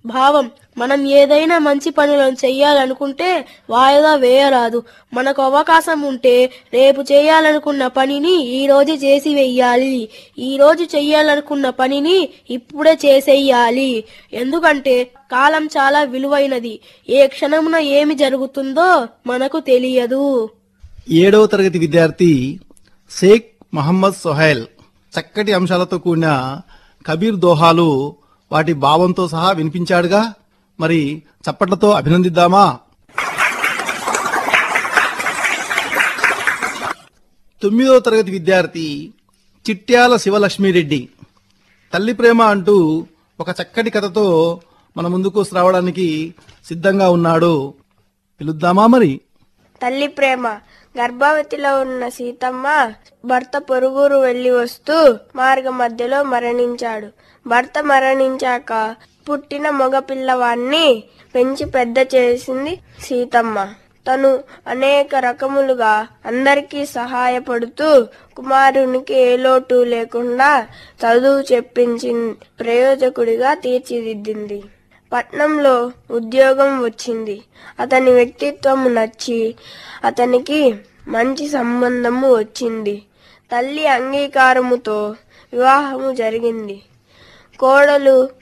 భావం మనం ఏదైనా మంచి పనులను చెయ్యాలనుకుంటే వాయిదా వేయరాదు మనకు అవకాశం ఉంటే రేపు చేయాలనుకున్న పనిని ఈ రోజు చేసి వెయ్యాలి ఈ రోజు చెయ్యాలనుకున్న పనిని ఇప్పుడే చేసేయాలి ఎందుకంటే కాలం చాలా విలువైనది ఏ క్షణమున ఏమి జరుగుతుందో మనకు తెలియదు ఏడవ తరగతి విద్యార్థి షేక్ మహమ్మద్ సొహైల్ చక్కటి అంశాలతో కూడిన కబీర్ దోహాలు వాటి భావంతో సహా వినిపించాడుగా మరి చప్పట్లతో అభినందిద్దామా తొమ్మిదవ తరగతి విద్యార్థి చిట్యాల శివలక్ష్మిరెడ్డి తల్లి ప్రేమ అంటూ ఒక చక్కటి కథతో మన ముందుకు రావడానికి సిద్ధంగా ఉన్నాడు పిలుద్దామా మరి తల్లి ప్రేమ గర్భవతిలో ఉన్న సీతమ్మ భర్త పొరుగురు వెళ్లి వస్తూ మార్గ మధ్యలో మరణించాడు భర్త మరణించాక పుట్టిన మగ పిల్లవాణ్ణి పెంచి పెద్ద చేసింది సీతమ్మ తను అనేక రకములుగా అందరికీ సహాయపడుతూ కుమారునికి ఏ లోటు లేకుండా చదువు చెప్పించి ప్రయోజకుడిగా తీర్చిదిద్దింది పట్నంలో ఉద్యోగం వచ్చింది అతని వ్యక్తిత్వం నచ్చి అతనికి మంచి సంబంధము వచ్చింది తల్లి అంగీకారముతో వివాహము జరిగింది కోడలు